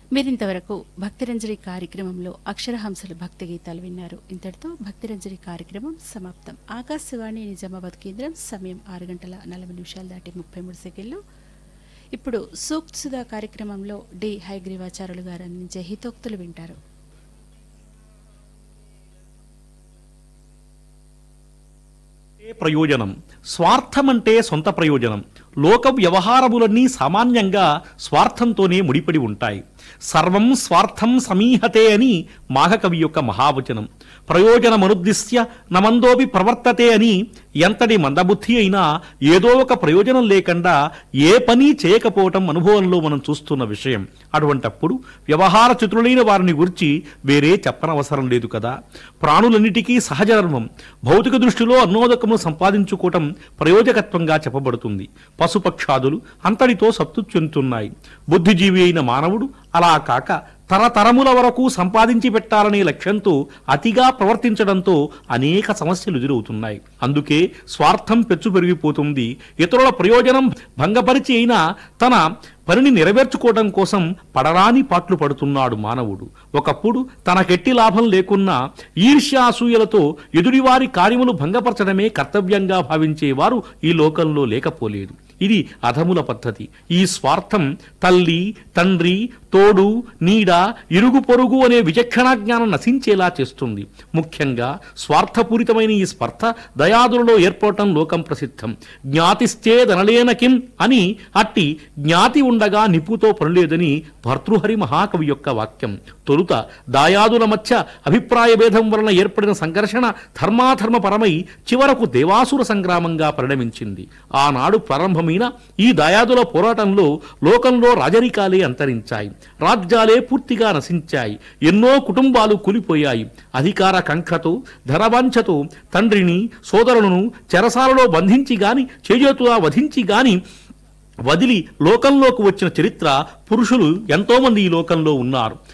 మీరింతవరకు భక్తిరంజరి కార్యక్రమంలో అక్షరహంసలు భక్తి గీతాలు విన్నారు ఇంతటితో భక్తిరంజరి కార్యక్రమం సమాప్తం ఆకాశవాణి నిజామాబాద్ కేంద్రం సమయం ఆరు గంటల నలభై నిమిషాలు దాటి ముప్పై మూడు సెకండ్లు ఇప్పుడు సూక్త్ సుధా కార్యక్రమంలో డి హైగ్రీవాచారులు గారు అందించే హితోక్తులు వింటారు ఏ ప్రయోజనం స్వార్థమంటే సొంత ప్రయోజనం లోక వ్యవహారములన్నీ సామాన్యంగా స్వార్థంతోనే ముడిపడి ఉంటాయి సర్వం స్వార్థం సమీహతే అని మాఘకవి యొక్క మహావచనం ప్రయోజనమనుద్దిశ్య నమందోపి ప్రవర్తతే అని ఎంతటి మందబుద్ధి అయినా ఏదో ఒక ప్రయోజనం లేకుండా ఏ పని చేయకపోవటం అనుభవంలో మనం చూస్తున్న విషయం అటువంటప్పుడు వ్యవహార చతురులైన వారిని గురించి వేరే చెప్పనవసరం లేదు కదా ప్రాణులన్నిటికీ సహజధర్మం భౌతిక దృష్టిలో అన్నోదకము సంపాదించుకోవటం ప్రయోజకత్వంగా చెప్పబడుతుంది పశుపక్షాదులు అంతటితో సప్తు చెందుతున్నాయి బుద్ధిజీవి అయిన మానవుడు అలా కాక తరతరముల వరకు సంపాదించి పెట్టాలనే లక్ష్యంతో అతిగా ప్రవర్తించడంతో అనేక సమస్యలు ఎదురవుతున్నాయి అందుకే స్వార్థం పెచ్చు పెరిగిపోతుంది ఇతరుల ప్రయోజనం భంగపరిచి అయినా తన పనిని నెరవేర్చుకోవడం కోసం పడరాని పాట్లు పడుతున్నాడు మానవుడు ఒకప్పుడు తనకెట్టి లాభం లేకున్నా ఈర్ష్య అసూయలతో ఎదుటివారి కార్యములు భంగపరచడమే కర్తవ్యంగా భావించేవారు ఈ లోకంలో లేకపోలేదు ఇది అధముల పద్ధతి ఈ స్వార్థం తల్లి తండ్రి తోడు నీడ ఇరుగు పొరుగు అనే విచక్షణా జ్ఞానం నశించేలా చేస్తుంది ముఖ్యంగా స్వార్థపూరితమైన ఈ స్పర్ధ దయాదులలో ఏర్పడటం లోకం ప్రసిద్ధం జ్ఞాతిశ్చేదనలేన కిం అని అట్టి జ్ఞాతి ఉండగా నిప్పుతో పనులేదని భర్తృహరి మహాకవి యొక్క వాక్యం తొలుత దాయాదుల మధ్య అభిప్రాయ భేదం వలన ఏర్పడిన సంఘర్షణ ధర్మాధర్మ పరమై చివరకు దేవాసుర సంగ్రామంగా పరిణమించింది ఆనాడు ప్రారంభమైన ఈ దాయాదుల పోరాటంలో లోకంలో రాజరికాలే అంతరించాయి రాజ్యాలే పూర్తిగా నశించాయి ఎన్నో కుటుంబాలు కూలిపోయాయి అధికార కంఖతో ధనవాంఛతో తండ్రిని సోదరులను చెరసాలలో బంధించి గాని చేజేతులా వధించి గాని వదిలి లోకంలోకి వచ్చిన చరిత్ర పురుషులు ఎంతోమంది ఈ లోకంలో ఉన్నారు